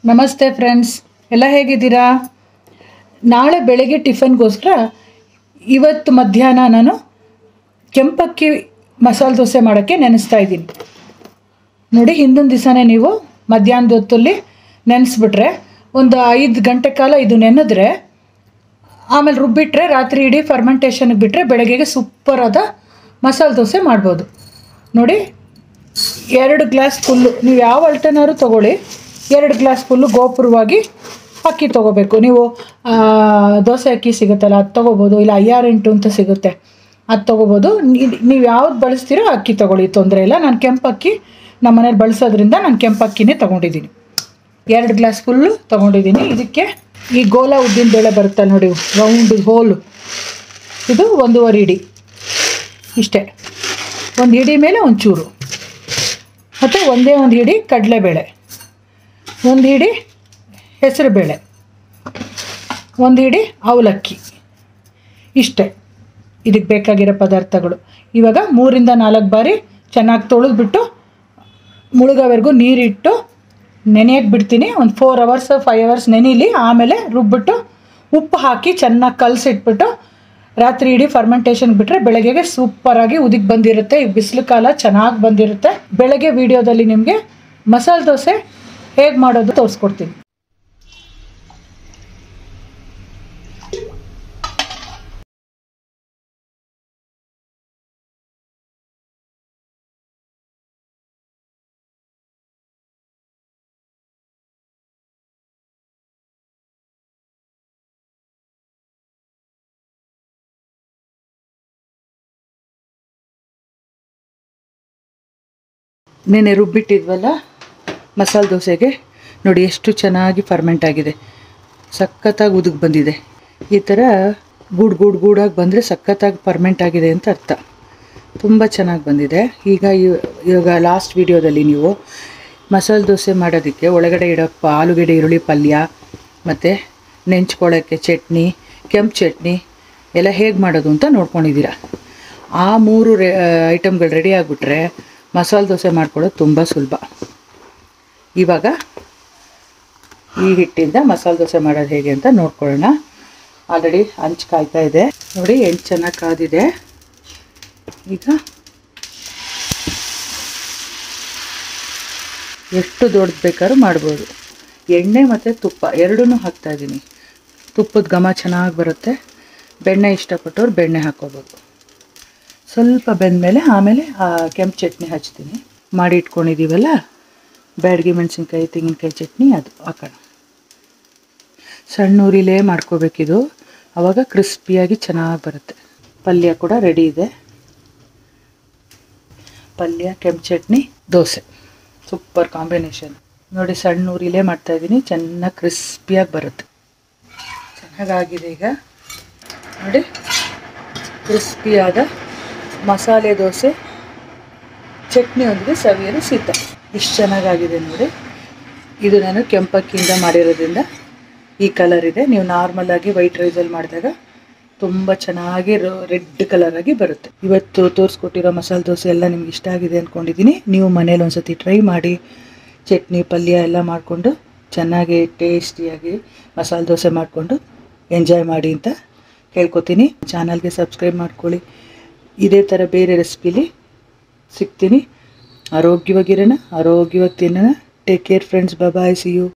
ನಮಸ್ತೆ ಫ್ರೆಂಡ್ಸ್ ಎಲ್ಲ ಹೇಗಿದ್ದೀರಾ ನಾಳೆ ಬೆಳಗ್ಗೆ ಟಿಫನ್ಗೋಸ್ಕರ ಇವತ್ತು ಮಧ್ಯಾಹ್ನ ನಾನು ಕೆಂಪಕ್ಕಿ ಮಸಾಲೆ ದೋಸೆ ಮಾಡೋಕ್ಕೆ ನೆನೆಸ್ತಾ ಇದ್ದೀನಿ ನೋಡಿ ಹಿಂದಿನ ದಿವಸನೇ ನೀವು ಮಧ್ಯಾಹ್ನದ ಹೊತ್ತಲ್ಲಿ ನೆನೆಸ್ಬಿಟ್ರೆ ಒಂದು ಐದು ಗಂಟೆ ಕಾಲ ಇದು ನೆನೆದ್ರೆ ಆಮೇಲೆ ರುಬ್ಬಿಟ್ರೆ ರಾತ್ರಿ ಇಡೀ ಫರ್ಮೆಂಟೇಷನ್ಗೆ ಬಿಟ್ಟರೆ ಬೆಳಗ್ಗೆಗೆ ಸೂಪರಾದ ಮಸಾಲೆ ದೋಸೆ ಮಾಡ್ಬೋದು ನೋಡಿ ಎರಡು ಗ್ಲಾಸ್ ಫುಲ್ಲು ನೀವು ಯಾವ ಅಳ್ಟೆನಾದ್ರು ತೊಗೊಳ್ಳಿ ಎರಡು ಗ್ಲಾಸ್ ಫುಲ್ಲು ಗೋಪುರವಾಗಿ ಅಕ್ಕಿ ತೊಗೋಬೇಕು ನೀವು ಆ, ದೋಸೆ ಅಕ್ಕಿ ಸಿಗುತ್ತಲ್ಲ ಅದು ತೊಗೋಬೋದು ಇಲ್ಲ ಐ ಆರ್ ಎಂಟು ಅಂತ ಸಿಗುತ್ತೆ ಅದು ತೊಗೋಬೋದು ನೀವು ಯಾವ್ದು ಬಳಸ್ತೀರೋ ಅಕ್ಕಿ ತೊಗೊಳ್ಳಿ ತೊಂದರೆ ಇಲ್ಲ ನಾನು ಕೆಂಪಕ್ಕಿ ನಮ್ಮ ಮನೇಲಿ ಬಳಸೋದ್ರಿಂದ ನಾನು ಕೆಂಪಕ್ಕಿನೇ ತೊಗೊಂಡಿದ್ದೀನಿ ಎರಡು ಗ್ಲಾಸ್ ಫುಲ್ಲು ತೊಗೊಂಡಿದ್ದೀನಿ ಇದಕ್ಕೆ ಈ ಗೋಲ ಉದ್ದಿನ ಬೇಳೆ ಬರುತ್ತೆ ನೋಡಿ ರೌಂಡ್ ಹೋಲು ಇದು ಒಂದೂವರೆ ಇಡಿ ಇಷ್ಟೇ ಒಂದು ಹಿಡಿ ಮೇಲೆ ಒಂಚೂರು ಮತ್ತು ಒಂದೇ ಒಂದು ಹಿಡಿ ಕಡಲೆಬೇಳೆ ಒಂದು ಹಿಡಿ ಹೆಸರುಬೇಳೆ ಒಂದು ಹಿಡಿ ಅವಲಕ್ಕಿ ಇಷ್ಟೇ ಇದಕ್ಕೆ ಬೇಕಾಗಿರೋ ಪದಾರ್ಥಗಳು ಇವಾಗ ಮೂರಿಂದ ನಾಲ್ಕು ಬಾರಿ ಚೆನ್ನಾಗಿ ತೊಳೆದ್ಬಿಟ್ಟು ಮುಳುಗೋವರೆಗೂ ನೀರಿಟ್ಟು ನೆನೆಯಕ್ಕೆ ಬಿಡ್ತೀನಿ ಒಂದು ಫೋರ್ ಅವರ್ಸ್ ಫೈವ್ ಅವರ್ಸ್ ನೆನೀಲಿ ಆಮೇಲೆ ರುಬ್ಬಿಟ್ಟು ಉಪ್ಪು ಹಾಕಿ ಚೆನ್ನಾಗಿ ಕಲಸಿಟ್ಬಿಟ್ಟು ರಾತ್ರಿ ಇಡೀ ಫರ್ಮೆಂಟೇಷನ್ ಬಿಟ್ಟರೆ ಬೆಳಗ್ಗೆಗೆ ಸೂಪರಾಗಿ ಉದಿಕ್ ಬಂದಿರುತ್ತೆ ಈ ಬಿಸಿಲು ಕಾಲ ಚೆನ್ನಾಗಿ ಬಂದಿರುತ್ತೆ ಬೆಳಗ್ಗೆ ವಿಡಿಯೋದಲ್ಲಿ ನಿಮಗೆ ಮಸಾಲೆ ದೋಸೆ ಹೇಗೆ ಮಾಡೋದು ತೋರಿಸ್ಕೊಡ್ತೀನಿ ನೆನೆ ರುಬ್ಬಿಟ್ಟಿದ್ವಲ್ಲ ಮಸಾಲೆ ದೋಸೆಗೆ ನೋಡಿ ಎಷ್ಟು ಚೆನ್ನಾಗಿ ಫರ್ಮೆಂಟ್ ಆಗಿದೆ ಸಖತ್ತಾಗಿ ಉದುಗ್ ಬಂದಿದೆ ಈ ಥರ ಗೂಡ್ ಗೂಡ್ ಗೂಡಾಗಿ ಬಂದರೆ ಸಖತ್ತಾಗಿ ಫರ್ಮೆಂಟ್ ಆಗಿದೆ ಅಂತ ಅರ್ಥ ತುಂಬ ಚೆನ್ನಾಗಿ ಬಂದಿದೆ ಈಗ ಇವ್- ಇವಾಗ ಲಾಸ್ಟ್ ವಿಡಿಯೋದಲ್ಲಿ ನೀವು ಮಸಾಲೆ ದೋಸೆ ಮಾಡೋದಕ್ಕೆ ಒಳಗಡೆ ಇಡೋ ಪ- ಆಲೂಗಡ್ಡೆ ಈರುಳ್ಳಿ ಪಲ್ಯ ಮತ್ತು ನೆಂಚ್ಕೊಳ್ಳೋಕ್ಕೆ ಚಟ್ನಿ ಕೆಂಪು ಚಟ್ನಿ ಎಲ್ಲ ಹೇಗೆ ಮಾಡೋದು ಅಂತ ನೋಡ್ಕೊಂಡಿದ್ದೀರ ಆ ಮೂರು ರೇ ಐಟಮ್ಗಳು ರೆಡಿ ಆಗಿಬಿಟ್ರೆ ಮಸಾಲೆ ದೋಸೆ ಮಾಡ್ಕೊಳ್ಳೋದು ತುಂಬ ಸುಲಭ ಇವಾಗ ಈ ಹಿಟ್ಟಿಂದ ಮಸಾಲೆ ದೋಸೆ ಮಾಡೋದು ಹೇಗೆ ಅಂತ ನೋಡ್ಕೊಳ್ಳೋಣ ಆಲ್ರೆಡಿ ಹಂಚು ಕಾಯ್ತಾ ಇದೆ ನೋಡಿ ಎಣ್ಣೆ ಚೆನ್ನಾಗಿ ಕಾದಿದೆ ಈಗ ಎಷ್ಟು ದೊಡ್ಡದು ಬೇಕಾದ್ರೂ ಮಾಡ್ಬೋದು ಎಣ್ಣೆ ಮತ್ತು ತುಪ್ಪ ಎರಡೂ ಹಾಕ್ತಾ ಇದ್ದೀನಿ ತುಪ್ಪದ ಘಮ ಚೆನ್ನಾಗಿ ಬರುತ್ತೆ ಬೆಣ್ಣೆ ಇಷ್ಟಪಟ್ಟವ್ರು ಬೆಣ್ಣೆ ಹಾಕ್ಕೋಬೋದು ಸ್ವಲ್ಪ ಬೆಂದಮೇಲೆ ಆಮೇಲೆ ಆ ಕೆಂಪು ಚಟ್ನಿ ಹಚ್ತೀನಿ ಮಾಡಿ ಇಟ್ಕೊಂಡಿದ್ದೀವಲ್ಲ ಬ್ಯಾಡಗಿ ಮೆಣಸಿನ್ಕಾಯಿ ತೆಂಗಿನಕಾಯಿ ಚಟ್ನಿ ಅದು ಹಾಕೋಣ ಸಣ್ಣ ಉರಿಲೇ ಮಾಡ್ಕೋಬೇಕಿದು ಆವಾಗ ಕ್ರಿಸ್ಪಿಯಾಗಿ ಚೆನ್ನಾಗಿ ಬರುತ್ತೆ ಪಲ್ಯ ಕೂಡ ರೆಡಿ ಇದೆ ಪಲ್ಯ ಕೆಂಪು ಚಟ್ನಿ ದೋಸೆ ಸೂಪರ್ ಕಾಂಬಿನೇಷನ್ ನೋಡಿ ಸಣ್ಣ ಉರಿಲೇ ಮಾಡ್ತಾಯಿದ್ದೀನಿ ಚೆನ್ನಾಗಿ ಕ್ರಿಸ್ಪಿಯಾಗಿ ಬರುತ್ತೆ ಚೆನ್ನಾಗಾಗಿದೆ ಈಗ ನೋಡಿ ಕ್ರಿಸ್ಪಿಯಾದ ಮಸಾಲೆ ದೋಸೆ ಚಟ್ನಿಯೊಂದಿಗೆ ಸವಿಯಲು ಸಿದ್ಧ ಇಷ್ಟು ಚೆನ್ನಾಗಾಗಿದೆ ನೋಡಿ ಇದು ನಾನು ಕೆಂಪಕ್ಕಿಂದ ಮಾಡಿರೋದ್ರಿಂದ ಈ ಕಲರ್ ಇದೆ ನೀವು ನಾರ್ಮಲ್ ಆಗಿ ವೈಟ್ ರೈಸಲ್ಲಿ ಮಾಡಿದಾಗ ತುಂಬ ಚೆನ್ನಾಗಿ ರೆಡ್ ಕಲರ್ ಆಗಿ ಬರುತ್ತೆ ಇವತ್ತು ತೋರಿಸ್ಕೊಟ್ಟಿರೋ ಮಸಾಲೆ ದೋಸೆ ಎಲ್ಲ ನಿಮ್ಗೆ ಇಷ್ಟ ಆಗಿದೆ ಅಂದ್ಕೊಂಡಿದ್ದೀನಿ ನೀವು ಮನೇಲಿ ಒಂದ್ಸತಿ ಟ್ರೈ ಮಾಡಿ ಚಟ್ನಿ ಪಲ್ಯ ಎಲ್ಲ ಮಾಡಿಕೊಂಡು ಚೆನ್ನಾಗಿ ಟೇಸ್ಟಿಯಾಗಿ ಮಸಾಲೆ ದೋಸೆ ಮಾಡಿಕೊಂಡು ಎಂಜಾಯ್ ಮಾಡಿ ಅಂತ ಕೇಳ್ಕೊತೀನಿ ಚಾನಲ್ಗೆ ಸಬ್ಸ್ಕ್ರೈಬ್ ಮಾಡ್ಕೊಳ್ಳಿ ಇದೇ ಥರ ಬೇರೆ ರೆಸಿಪಿಲಿ ಸಿಗ್ತೀನಿ ಆರೋಗ್ಯವಾಗಿರೋಣ ಆರೋಗ್ಯವಾಗಿ ತಿನ್ನೋಣ take care friends bye see you